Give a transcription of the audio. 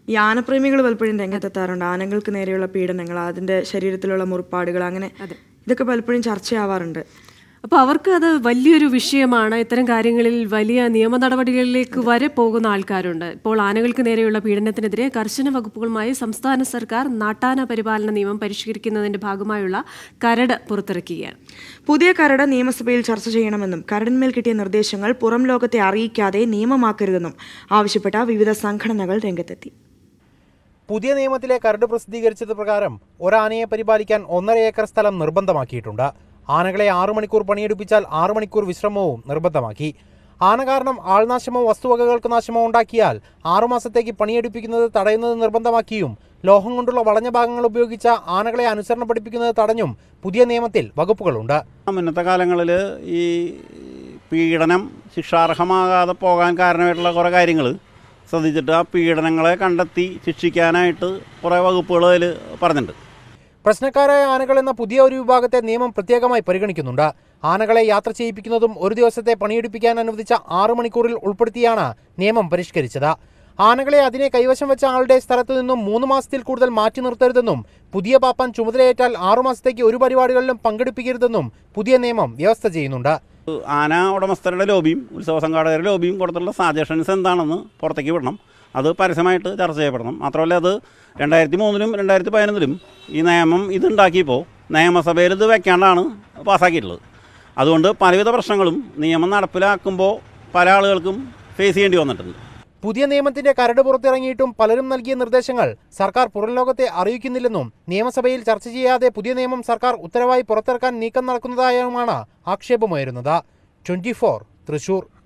ഈ ആനപ്രേമികൾ പലപ്പോഴും രംഗത്തെത്താറുണ്ട് ആനകൾക്ക് നേരെയുള്ള പീഡനങ്ങൾ അതിന്റെ ശരീരത്തിലുള്ള മുറിപ്പാടുകൾ അങ്ങനെ ഇതൊക്കെ പലപ്പോഴും ചർച്ചയാവാറുണ്ട് അപ്പോൾ അവർക്ക് അത് വലിയൊരു വിഷയമാണ് ഇത്തരം കാര്യങ്ങളിൽ വലിയ നിയമ നടപടികളിലേക്ക് വരെ പോകുന്ന ആൾക്കാരുണ്ട് ഇപ്പോൾ ആനകൾക്ക് നേരെയുള്ള പീഡനത്തിനെതിരെ കർശന വകുപ്പുകളുമായി സംസ്ഥാന സർക്കാർ നാട്ടാന പരിപാലന നിയമം പരിഷ്കരിക്കുന്നതിന്റെ ഭാഗമായുള്ള കരട് പുറത്തിറക്കുകയാണ് പുതിയ കരട് നിയമസഭയിൽ ചർച്ച ചെയ്യണമെന്നും കരടിന്മേൽ കിട്ടിയ നിർദ്ദേശങ്ങൾ പുറം ലോകത്തെ അറിയിക്കാതെ നിയമമാക്കരുതെന്നും ആവശ്യപ്പെട്ട വിവിധ സംഘടനകൾ രംഗത്തെത്തി പുതിയ നിയമത്തിലെ കരട് പ്രസിദ്ധീകരിച്ചത് പ്രകാരം ഒരാനയെ പരിപാലിക്കാൻ ഒന്നര ഏക്കർ സ്ഥലം നിർബന്ധമാക്കിയിട്ടുണ്ട് ആനകളെ ആറു മണിക്കൂർ പണിയെടുപ്പിച്ചാൽ ആറു മണിക്കൂർ വിശ്രമവും നിർബന്ധമാക്കി ആന കാരണം ആൾനാശമോ വസ്തുവകകൾക്ക് നാശമോ ഉണ്ടാക്കിയാൽ ആറുമാസത്തേക്ക് പണിയെടുപ്പിക്കുന്നത് തടയുന്നത് നിർബന്ധമാക്കിയും ലോഹം കൊണ്ടുള്ള വളഞ്ഞ ഭാഗങ്ങൾ ഉപയോഗിച്ച ആനകളെ അനുസരണം പഠിപ്പിക്കുന്നത് തടഞ്ഞും പുതിയ നിയമത്തിൽ വകുപ്പുകളുണ്ട് മുന്നത്തെ കാലങ്ങളിൽ ഈ പീഡനം ശിക്ഷാർഹമാകാതെ പോകാൻ കാരണമായിട്ടുള്ള കുറേ കാര്യങ്ങൾ ശ്രദ്ധിച്ചിട്ട് ആ പീഡനങ്ങളെ കണ്ടെത്തി ശിക്ഷിക്കാനായിട്ട് കുറേ വകുപ്പുകൾ അതിൽ പറഞ്ഞിട്ടുണ്ട് പ്രശ്നക്കാരായ ആനകൾ എന്ന പുതിയ ഒരു വിഭാഗത്തെ നിയമം പ്രത്യേകമായി പരിഗണിക്കുന്നുണ്ട് ആനകളെ യാത്ര ചെയ്യിപ്പിക്കുന്നതും ഒരു ദിവസത്തെ പണിയെടുപ്പിക്കാൻ അനുവദിച്ച ആറു മണിക്കൂറിൽ ഉൾപ്പെടുത്തിയാണ് നിയമം പരിഷ്കരിച്ചത് ആനകളെ അതിനെ കൈവശം വെച്ച ആളുടെ സ്ഥലത്തു നിന്നും മൂന്ന് മാസത്തിൽ കൂടുതൽ മാറ്റി നിർത്തരുതെന്നും പുതിയ പാപ്പാൻ ചുമതലയേറ്റാൽ ആറുമാസത്തേക്ക് ഒരു പരിപാടികളിലും പങ്കെടുപ്പിക്കരുതെന്നും പുതിയ നിയമം വ്യവസ്ഥ ചെയ്യുന്നുണ്ട് ആന ഉടമസ്ഥരുടെ ലോബിയും ഉത്സവ സംഘാടകരുടെ ലോബിയും കൊടുത്തുള്ള സജഷൻസ് എന്താണെന്ന് പുറത്തേക്ക് വിടണം അത് പരസ്യമായിട്ട് ചർച്ച ചെയ്യപ്പെടണം മാത്രമല്ല അത് രണ്ടായിരത്തി മൂന്നിലും രണ്ടായിരത്തി പതിനൊന്നിലും ഈ നിയമം ഇതുണ്ടാക്കിയപ്പോൾ നിയമസഭയിൽ ഇത് വെക്കാണ്ടാണ് പാസ്സാക്കിയിട്ടുള്ളത് അതുകൊണ്ട് പലവിധ പ്രശ്നങ്ങളും നിയമം നടപ്പിലാക്കുമ്പോൾ പല ആളുകൾക്കും ഫേസ് ചെയ്യേണ്ടി വന്നിട്ടുണ്ട് പുതിയ നിയമത്തിന്റെ കരട് പുറത്തിറങ്ങിയിട്ടും പലരും നൽകിയ നിർദ്ദേശങ്ങൾ സർക്കാർ പുറം ലോകത്തെ അറിയിക്കുന്നില്ലെന്നും നിയമസഭയിൽ ചർച്ച ചെയ്യാതെ പുതിയ നിയമം സർക്കാർ ഉത്തരവായി പുറത്തിറക്കാൻ നീക്കം നടക്കുന്നതായുമാണ് ആക്ഷേപമുയരുന്നത് ട്വന്റി തൃശൂർ